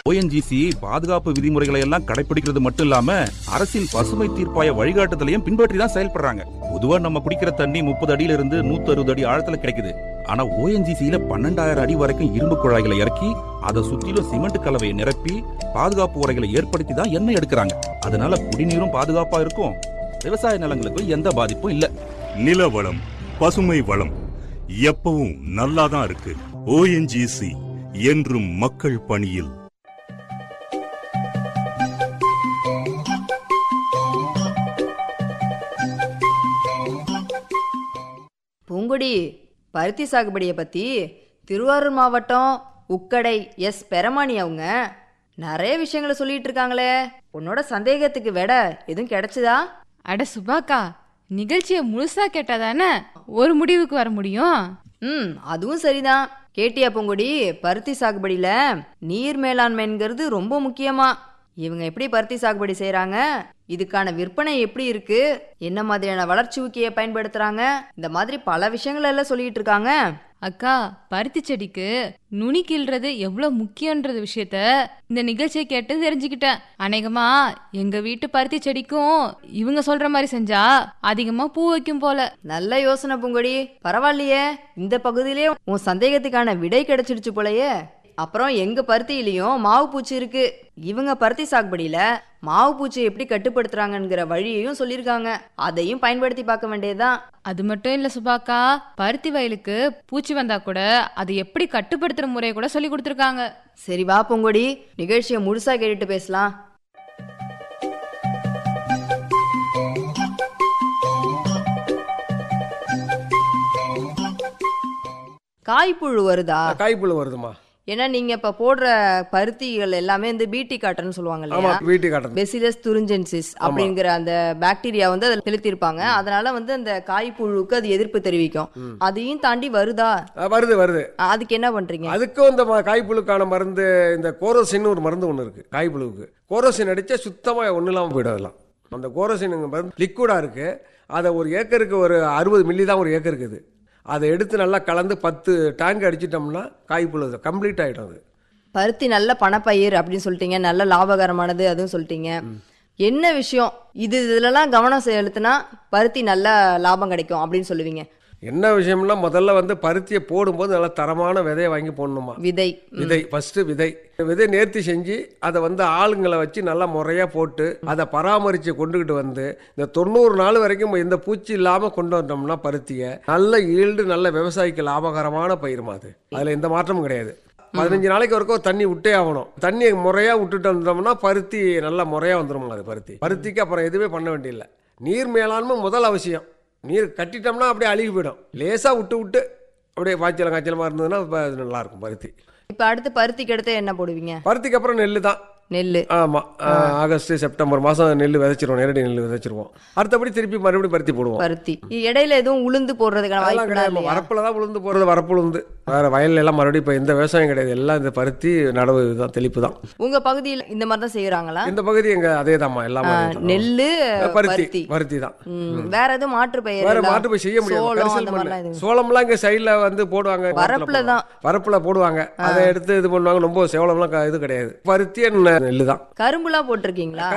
ONGC பாதுகாப்பு விதிமுறைகளை எல்லாம் கடைபிடிக்கிறது மட்டும் இல்லாம அரசின் பசுமை தீர்ப்பாய வழிகாட்டுதலையும் பின்பற்றி தான் செயல்படுறாங்க பொதுவா நம்ம குடிக்கிற தண்ணி முப்பது அடியில இருந்து நூத்தி அறுபது அடி ஆழத்துல கிடைக்குது ஆனா ஓஎன்ஜிசியில பன்னெண்டாயிரம் அடி வரைக்கும் இரும்பு குழாய்களை இறக்கி அதை சுத்திலும் சிமெண்ட் கலவையை நிரப்பி பாதுகாப்பு உரைகளை ஏற்படுத்தி தான் எண்ணெய் எடுக்கிறாங்க அதனால குடிநீரும் பாதுகாப்பா இருக்கும் விவசாய நிலங்களுக்கும் எந்த பாதிப்பும் இல்ல நில வளம் பசுமை வளம் எப்பவும் நல்லாதான் இருக்கு ஓஎன்ஜிசி என்றும் மக்கள் பணியில் பூங்குடி பருத்தி சாகுபடியை பற்றி திருவாரூர் மாவட்டம் உக்கடை எஸ் பெரமானி அவங்க நிறைய விஷயங்களை சொல்லிட்டு இருக்காங்களே உன்னோட சந்தேகத்துக்கு விட எதுவும் கிடைச்சதா அட சுபாக்கா நிகழ்ச்சியை முழுசா கேட்டாதானே ஒரு முடிவுக்கு வர முடியும் ம் அதுவும் சரிதான் கேட்டியா பூங்குடி பருத்தி சாகுபடியில நீர் மேலாண்மைங்கிறது ரொம்ப முக்கியமா இவங்க எப்படி பருத்தி சாகுபடி செய்றாங்க இதுக்கான விற்பனை எப்படி இருக்கு என்ன மாதிரியான வளர்ச்சி ஊக்கியை பயன்படுத்துறாங்க இந்த மாதிரி பல விஷயங்கள் எல்லாம் சொல்லிட்டு இருக்காங்க அக்கா பருத்தி செடிக்கு நுனி கிள்றது எவ்வளவு முக்கியன்றது விஷயத்த இந்த நிகழ்ச்சியை கேட்டு தெரிஞ்சுக்கிட்டேன் அநேகமா எங்க வீட்டு பருத்தி செடிக்கும் இவங்க சொல்ற மாதிரி செஞ்சா அதிகமா பூ வைக்கும் போல நல்ல யோசனை பூங்கொடி பரவாயில்லையே இந்த பகுதியிலே உன் சந்தேகத்துக்கான விடை கிடைச்சிடுச்சு போலயே அப்புறம் எங்க பருத்தியிலையும் மாவு பூச்சி இருக்கு இவங்க பருத்தி சாகுபடியில மாவு பூச்சியை எப்படி கட்டுப்படுத்துறாங்கங்கிற வழியையும் சொல்லியிருக்காங்க அதையும் பயன்படுத்தி பார்க்க வேண்டியதுதான் அது மட்டும் இல்ல சுபாக்கா பருத்தி வயலுக்கு பூச்சி வந்தா கூட அதை எப்படி கட்டுப்படுத்துற முறையை கூட சொல்லி கொடுத்துருக்காங்க சரி வா பூங்கொடி நிகழ்ச்சியை முழுசா கேட்டுட்டு பேசலாம் காய்ப்புழு வருதா காய்ப்புழு வருதுமா ஏன்னா நீங்க இப்ப போடுற பருத்திகள் எல்லாமே இந்த பீட்டி காட்டன்னு சொல்லுவாங்க ஆமா இல்லையா வீட்டு காட்டுறது பெசிலஸ் துரிஞ்சென்சிஸ் அப்படிங்கிற அந்த பாக்டீரியா வந்து அதில் செலுத்திருப்பாங்க அதனால வந்து அந்த காய்ப்புழுவுக்கு அது எதிர்ப்பு தெரிவிக்கும் அதையும் தாண்டி வருதா ஆ, வருது வருது அ, அதுக்கு என்ன பண்றீங்க அதுக்கும் இந்த ம- காய்ப்புழுக்கான மருந்து இந்த கோரோசின் ஒரு மருந்து ஒன்று இருக்கு காய்ப்புழுவுக்கு கோரோசின் அடிச்சா சுத்தமா ஒன்றும் இல்லாமல் போயிடும் அதெல்லாம் அந்த கோரோசின் மருந்து லிக்விடா இருக்கு அதை ஒரு ஏக்கருக்கு ஒரு அறுபது மில்லி தான் ஒரு ஏக்கருக்கு இது அதை எடுத்து நல்லா கலந்து பத்து டேங்க் அடிச்சிட்டோம்னா காய்ப்புழு கம்ப்ளீட் ஆயிடும் அது பருத்தி நல்ல பணப்பயிர் அப்படின்னு சொல்லிட்டீங்க நல்ல லாபகரமானது அதுவும் சொல்லிட்டீங்க என்ன விஷயம் இது இதுலலாம் கவனம் செலுத்தினா பருத்தி நல்ல லாபம் கிடைக்கும் அப்படின்னு சொல்லுவீங்க என்ன விஷயம்னா முதல்ல வந்து பருத்தியை போடும்போது நல்லா தரமான விதையை வாங்கி போடணுமா விதை விதை ஃபர்ஸ்ட் விதை விதை நேர்த்தி செஞ்சு அதை வந்து ஆளுங்களை வச்சு நல்லா முறையாக போட்டு அதை பராமரித்து கொண்டுகிட்டு வந்து இந்த தொண்ணூறு நாள் வரைக்கும் எந்த பூச்சி இல்லாமல் கொண்டு வந்தோம்னா பருத்தியை நல்ல ஈல்டு நல்ல விவசாயிக்கு லாபகரமான பயிருமா அது அதில் எந்த மாற்றமும் கிடையாது பதினஞ்சு நாளைக்கு வரைக்கும் தண்ணி விட்டே ஆகணும் தண்ணியை முறையாக விட்டுட்டு வந்தோம்னா பருத்தி நல்லா முறையாக வந்துருமா அது பருத்தி பருத்திக்கு அப்புறம் எதுவுமே பண்ண வேண்டியதில்லை நீர் மேலாண்மை முதல் அவசியம் நீர் கட்டிட்டோம்னா அப்படியே அழுகி போயிடும் லேசாக விட்டு விட்டு அப்படியே பாய்ச்சல் காய்ச்சலமாக இருந்ததுன்னா இப்ப அது நல்லா இருக்கும் பருத்தி இப்ப அடுத்து பருத்திக்கு அடுத்து என்ன போடுவீங்க பருத்திக்கு அப்புறம் நெல்லு தான் நெல்லு ஆமாம் ஆகஸ்ட் செப்டம்பர் மாதம் நெல் விதைச்சிருவோம் நேரடி நெல் விதைச்சிருவோம் அடுத்தபடி திருப்பி மறுபடியும் பருத்தி போடுவோம் பருத்தி இடையில எதுவும் உளுந்து போடுறதுக்கான அதெல்லாம் வாய்ப்பு கிடையாது இல்லையா வரப்பில் தான் உளுந்து போகிறது வரப்பு உளுந்து வேறு வயல்ல எல்லாம் மறுபடியும் இப்போ எந்த விவசாயம் கிடையாது எல்லாம் இந்த பருத்தி நடவு இதுதான் தெளிப்பு தான் உங்க பகுதியில் இந்த மாதிரி தான் செய்யறாங்களா இந்த பகுதி எங்க அதே தான்மா எல்லாமே அதே தான். நெல்லு பருத்தி பருத்தி பருத்தி தான் ம், வேற எதுவும் மாற்று பெயர் வேற இல்ல? மாட்டு போய் செய்ய முடியாது சோளம் கரிசல் அந்த மண்ணு. மாதிரிலாம் எதுவும் சோளம்லாம் இங்க சைடுல வந்து போடுவாங்க வரப்புல தான். வரப்புல போடுவாங்க அதை எடுத்து இது பண்ணுவாங்க ரொம்ப சோளம்லாம் க- இது கிடையாது பருத்தி நெல்லு தான் கரும்புலாம் போட்டிருக்கீங்களா